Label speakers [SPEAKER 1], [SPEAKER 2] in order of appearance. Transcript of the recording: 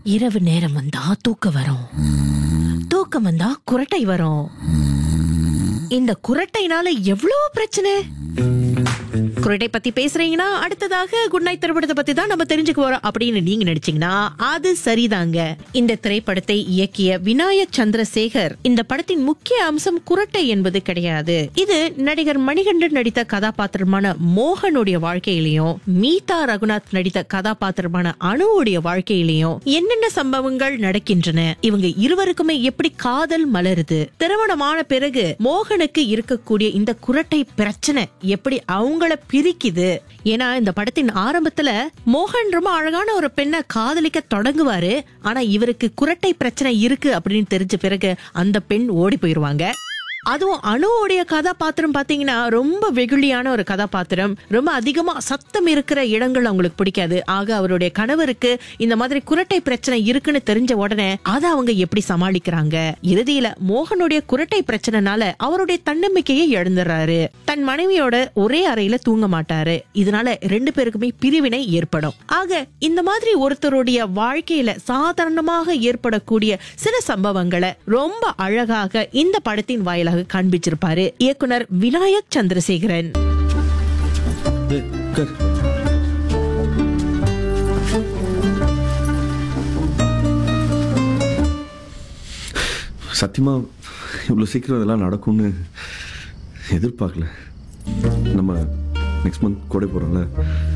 [SPEAKER 1] இரவு நேரம் வந்தா தூக்கம் வரும் தூக்கம் வந்தா குரட்டை வரும் இந்த குரட்டைனால எவ்வளவு பிரச்சனை குரட்டை பத்தி பேசுறீங்கன்னா அடுத்ததாக குட் நைட் திரைப்படத்தை பத்தி தான் நம்ம தெரிஞ்சுக்க போறோம் அப்படின்னு நீங்க நினைச்சீங்கன்னா அது சரிதாங்க இந்த திரைப்படத்தை இயக்கிய விநாயக் சந்திரசேகர் இந்த படத்தின் முக்கிய அம்சம் குரட்டை என்பது கிடையாது இது நடிகர் மணிகண்டன் நடித்த கதாபாத்திரமான மோகனுடைய வாழ்க்கையிலையும் மீதா ரகுநாத் நடித்த கதாபாத்திரமான அனுவுடைய வாழ்க்கையிலையும் என்னென்ன சம்பவங்கள் நடக்கின்றன இவங்க இருவருக்குமே எப்படி காதல் மலருது திருமணமான பிறகு மோகனுக்கு இருக்கக்கூடிய இந்த குரட்டை பிரச்சனை எப்படி அவங்கள பிரிக்குது ஏன்னா இந்த படத்தின் ஆரம்பத்துல மோகன் ரொம்ப அழகான ஒரு பெண்ணை காதலிக்க தொடங்குவாரு ஆனா இவருக்கு குரட்டை பிரச்சனை இருக்கு அப்படின்னு தெரிஞ்ச பிறகு அந்த பெண் ஓடி போயிருவாங்க அதுவும் அணுவோடைய கதாபாத்திரம் பாத்தீங்கன்னா ரொம்ப வெகுளியான ஒரு கதாபாத்திரம் ரொம்ப அதிகமா சத்தம் இருக்கிற இடங்கள் அவங்களுக்கு பிடிக்காது ஆக அவருடைய கணவருக்கு இந்த மாதிரி குரட்டை பிரச்சனை இருக்குன்னு தெரிஞ்ச உடனே அதை அவங்க எப்படி சமாளிக்கிறாங்க இறுதியில மோகனுடைய குரட்டை பிரச்சனைனால அவருடைய தன்னம்பிக்கையை இழந்துடுறாரு தன் மனைவியோட ஒரே அறையில தூங்க மாட்டாரு இதனால ரெண்டு பேருக்குமே பிரிவினை ஏற்படும் ஆக இந்த மாதிரி ஒருத்தருடைய வாழ்க்கையில சாதாரணமாக ஏற்படக்கூடிய சில சம்பவங்களை ரொம்ப அழகாக இந்த படத்தின் வாயிலாக காண்பிச்சிருப்பாரு இயக்குனர் விநாயக் சந்திரசேகரன்
[SPEAKER 2] ஏய், உட்கார். சத்தியமா இவ்வளோ சீக்கிரம் இதெல்லாம் நடக்கும்னு எதிர்பார்க்கல நம்ம நெக்ஸ்ட் மந்த் கூட போகிறோம்ல